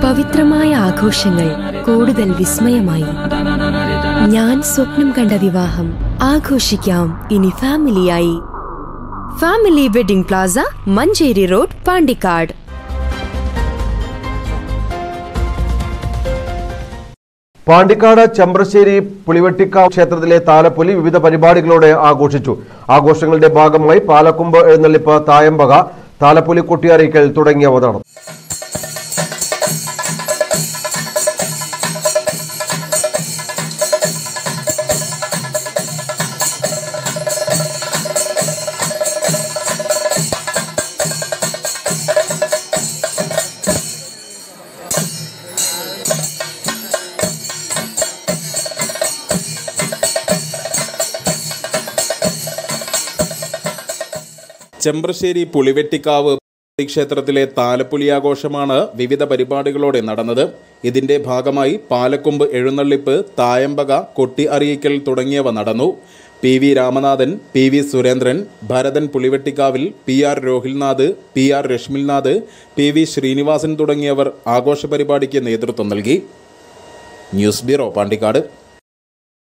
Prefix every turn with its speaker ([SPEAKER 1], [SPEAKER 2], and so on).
[SPEAKER 1] പവിത്രമായ ആഘോഷങ്ങൾ കൂടുതൽ വിസ്മയമായി ഞാൻ സ്വപ്നം കണ്ട വിവാഹം ആഘോഷിക്കാം ഇനി ഫാമിലിയായി family wedding plaza Manjeri road Pandikkad
[SPEAKER 2] Pandikkad Chembrasseri Pulivettikkavu ക്ഷേത്രത്തിലെ താലപ്പൊലി വിവിധ പരിപാടികളോടെ ആഘോഷിച്ചു ആഘോഷങ്ങളുടെ ഭാഗമായി പാലക്കുമ്പ് എഴുന്നള്ളിപ്പ് തായമ്പക താലപ്പൊലി കൊട്ടിയറിക്കൽ തുടങ്ങിയവ നടന്നു
[SPEAKER 3] ചെമ്പ്രശ്ശേരി പുളിവെട്ടിക്കാവ് ക്ഷേത്രത്തിലെ താലപ്പൊലി ആഘോഷമാണ് വിവിധ പരിപാടികളോടെ നടന്നത് ഇതിന്റെ ഭാഗമായി പാലക്കൊമ്പ് എഴുന്നള്ളിപ്പ് തായമ്പക കൊട്ടി അറിയിക്കൽ തുടങ്ങിയവ നടന്നു P V Ramanathan P V Surendran Bharathan പുളിവെട്ടിക്കാവിൽ P R Rohilnath P R Rashmilnath P V Srinivasan തുടങ്ങിയവർ ആഘോഷ പരിപാടിക്ക് നേതൃത്വം നൽകി ന്യൂസ് ബ്യൂറോ പാണ്ടിക്കാട്